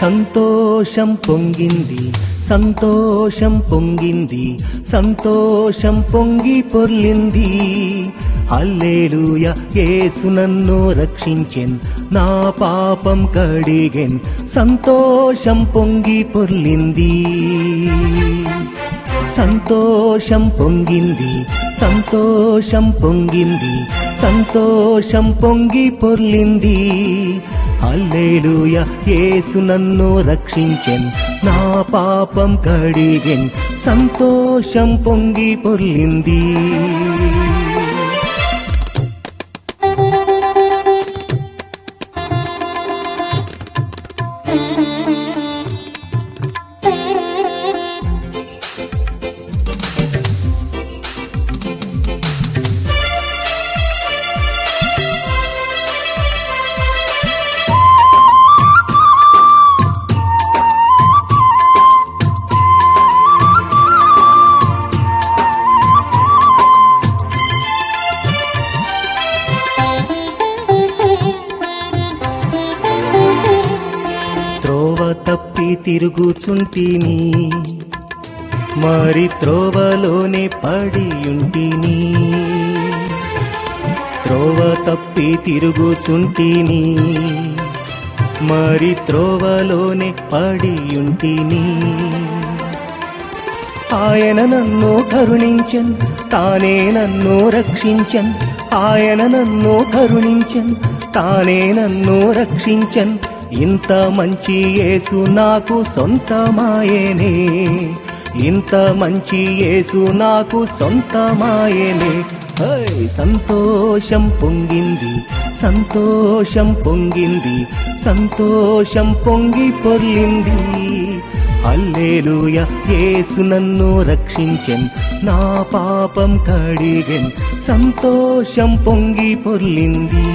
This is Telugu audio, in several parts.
సంతోషం పొంగింది సంతోషం పొంగింది సంతోషం పొంగి పొర్లింది హల్లేలూయ యేసు నన్ను రక్షించెన్ నా పాపం కడిగెన్ సంతోషం పొంగి పొర్లింది సంతోషం పొంగింది సంతోషం పొంగింది సంతోషం పొంగి పొర్లింది హల్లేలూయ యేసు నన్ను రక్షించెన్ నా పాపం కడిగెన్ సంతోషం పొంగి పొర్లింది త్రోవ తప్పి తిరుగుచుంటిని మరి త్రోవలోనే పడియుంటిని త్రోవ తప్పి తిరుగుచుంటిని మరి త్రోవలోనే పడియుంటిని ఆయన నన్ను కరుణించన్ తానే నన్ను రక్షించన్ ఆయన నన్ను కరుణించన్ తానే నన్ను రక్షించన్ ఇంత మంచి యేసు నాకు సొంతమాయేనే ఇంత మంచి యేసు నాకు సొంతమాయేనే హై సంతోషం పొంగింది సంతోషం పొంగింది సంతోషం పొంగి పొర్లింది హల్లేలూయ యేసు నన్ను రక్షించెన్ నా పాపం కడిగెన్ సంతోషం పొంగి పొర్లింది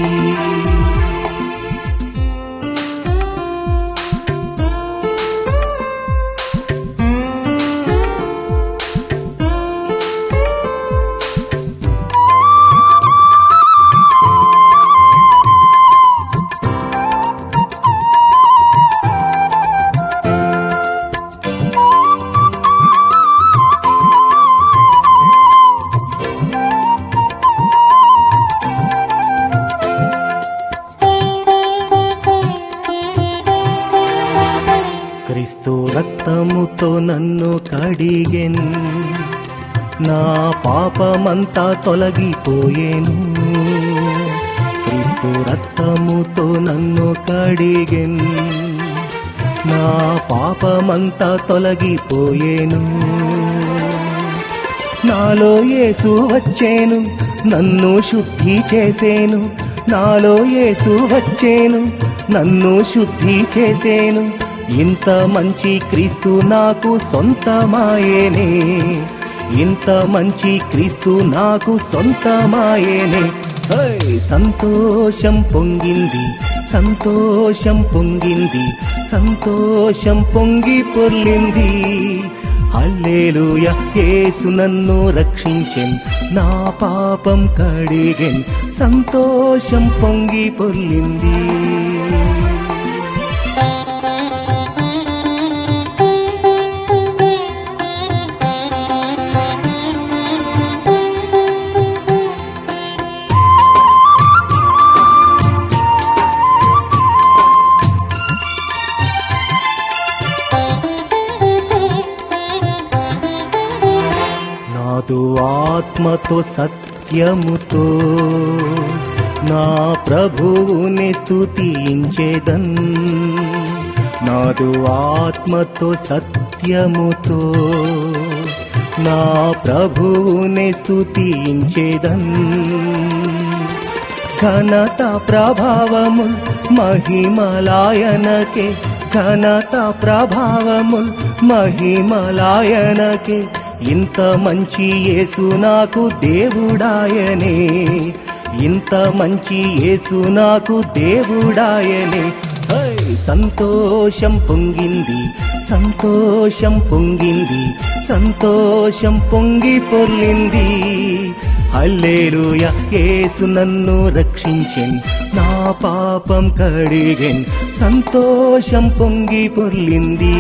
క్రీస్తు రక్తముతో నన్ను కడిగెన్ నా పాపమంతా తొలగిపోయేను క్రీస్తు రక్తముతో నన్ను కడిగెన్ నా పాపమంతా తొలగిపోయేను నాలో యేసు వచ్చేను నన్ను శుద్ధి చేసేను నాలో యేసు వచ్చేను నన్ను శుద్ధి చేసేను ఇంత మంచి క్రీస్తు నాకు సొంతమాయేనే ఇంత మంచి క్రీస్తు నాకు సొంతమాయేనే హై సంతోషం పొంగింది సంతోషం పొంగింది సంతోషం పొంగి పొర్లింది హల్లేలూయ యేసు నన్ను రక్షించెన్ నా పాపం కడిగెన్ సంతోషం పొంగి పొర్లింది నాదు ఆత్మతో సత్యముతో నా ప్రభువుని స్తుతించేదన్ నాదు ఆత్మతో సత్యముతో నా ప్రభువుని స్తుతించేదన్ ఘనత ప్రభావము మహిమలాయనకే ఘనత ప్రభావము మహిమలాయనకే ఇంత మంచి యేసు నాకు దేవుడాయనే ఇంత మంచి యేసు నాకు దేవుడాయనే హై సంతోషం పొంగింది సంతోషం పొంగింది సంతోషం పొంగి పొర్లింది హల్లేలుయ యేసు నన్ను రక్షించెన్ నా పాపం కడిగెన్ సంతోషం పొంగి పొర్లింది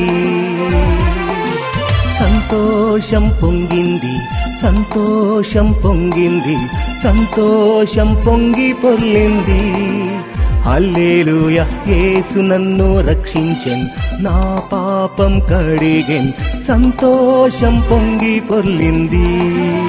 సంతోషం పొంగింది సంతోషం పొంగింది సంతోషం పొంగి పొర్లింది హల్లేలుయ యేసు నన్ను రక్షించెన్ నా పాపం కడిగెన్ సంతోషం పొంగి పొర్లింది